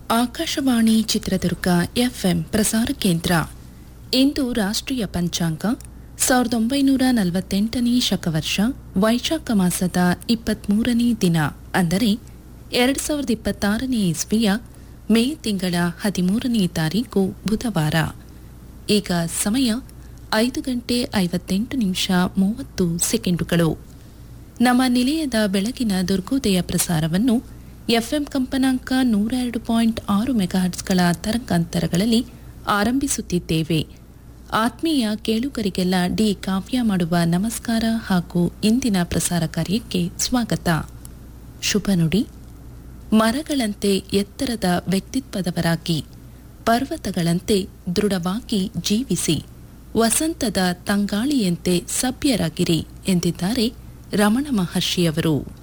Akashvani Chitradurga FM ಪ್ರಸಾರ ಕೇಂದ್ರ ಇಂದು ರಾಷ್ಟ್ರೀಯ ಪಂಚಾಂಗ ಸಾವಿರದ ಒಂಬೈನೂರ ನಲವತ್ತೆಂಟನೇ ಶಕವರ್ಷ ವೈಶಾಖ ಮಾಸದ ಇಪ್ಪತ್ಮೂರನೇ ದಿನ ಅಂದರೆ ಎರಡು ಸಾವಿರದ ಇಪ್ಪತ್ತಾರನೇ ಇಸ್ವಿಯ ಮೇ ತಿಂಗಳ ಹದಿಮೂರನೇ ತಾರೀಕು ಬುಧವಾರ ಈಗ ಸಮಯ ಐದು ಗಂಟೆ ಐವತ್ತೆಂಟು ನಿಮಿಷ ಮೂವತ್ತು ಸೆಕೆಂಡುಗಳು ನಮ್ಮ ನಿಲಯದ ಬೆಳಗಿನ ದುರ್ಗೋದಯ ಪ್ರಸಾರವನ್ನು ಎಫ್ಎಂ ಕಂಪನಾಂಕ ನೂರ ಎರಡು ಪಾಯಿಂಟ್ ಆರು ಮೆಗಾಹರ್ಟ್ಸ್ಗಳ ತರಂಗಾಂತರಗಳಲ್ಲಿ ಆರಂಭಿಸುತ್ತಿದ್ದೇವೆ ಆತ್ಮೀಯ ಕೇಳುಗರಿಗೆಲ್ಲ ಡಿ ಕಾವ್ಯ ಮಾಡುವ ನಮಸ್ಕಾರ ಹಾಗೂ ಇಂದಿನ ಪ್ರಸಾರ ಕಾರ್ಯಕ್ಕೆ ಸ್ವಾಗತ ಶುಭ ನುಡಿ ಮರಗಳಂತೆ ಎತ್ತರದ ವ್ಯಕ್ತಿತ್ವದವರಾಗಿ ಪರ್ವತಗಳಂತೆ ದೃಢವಾಗಿ ಜೀವಿಸಿ ವಸಂತದ ತಂಗಾಳಿಯಂತೆ ಸಭ್ಯರಾಗಿರಿ ಎಂದಿದ್ದಾರೆ ರಮಣ ಮಹರ್ಷಿಯವರು